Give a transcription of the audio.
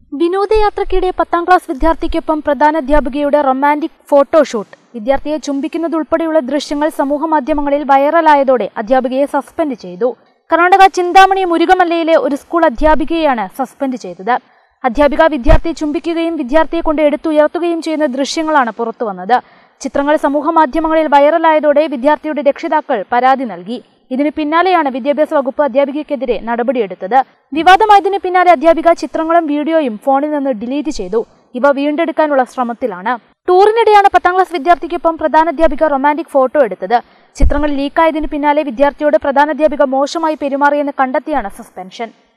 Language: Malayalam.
വിനോദയാത്രയ്ക്കിടെ പത്താം ക്ലാസ് വിദ്യാർത്ഥിക്കൊപ്പം പ്രധാനാധ്യാപികയുടെ റൊമാന്റിക് ഫോട്ടോഷൂട്ട് വിദ്യാർത്ഥിയെ ചുംബിക്കുന്നതുൾപ്പെടെയുള്ള ദൃശ്യങ്ങൾ സമൂഹമാധ്യമങ്ങളിൽ വൈറലായതോടെ അധ്യാപികയെ സസ്പെൻഡ് ചെയ്തു കർണാടക ചിന്താമണി മുരുകമല്ലയിലെ ഒരു സ്കൂൾ അധ്യാപികയെയാണ് സസ്പെൻഡ് ചെയ്തത് അധ്യാപിക വിദ്യാർത്ഥിയെ ചുംബിക്കുകയും വിദ്യാർത്ഥിയെ കൊണ്ട് എടുത്തുയർത്തുകയും ചെയ്യുന്ന ദൃശ്യങ്ങളാണ് പുറത്തുവന്നത് ചിത്രങ്ങൾ സമൂഹമാധ്യമങ്ങളിൽ വൈറലായതോടെ വിദ്യാർത്ഥിയുടെ രക്ഷിതാക്കൾ പരാതി നൽകി ഇതിന് പിന്നാലെയാണ് വിദ്യാഭ്യാസ വകുപ്പ് അധ്യാപികയ്ക്കെതിരെ നടപടിയെടുത്തത് വിവാദമായതിനു പിന്നാലെ അധ്യാപിക ചിത്രങ്ങളും വീഡിയോയും ഫോണിൽ നിന്ന് ഡിലീറ്റ് ചെയ്തു ഇവ വീണ്ടെടുക്കാനുള്ള ശ്രമത്തിലാണ് ടൂറിനിടെയാണ് പത്താം ക്ലാസ് വിദ്യാർത്ഥിക്കൊപ്പം പ്രധാനാധ്യാപിക റൊമാന്റിക് ഫോട്ടോ എടുത്തത് ചിത്രങ്ങൾ ലീക്കായതിനു പിന്നാലെ വിദ്യാർത്ഥിയോട് പ്രധാനാധ്യാപിക മോശമായി പെരുമാറിയെന്ന് കണ്ടെത്തിയാണ് സസ്പെൻഷൻ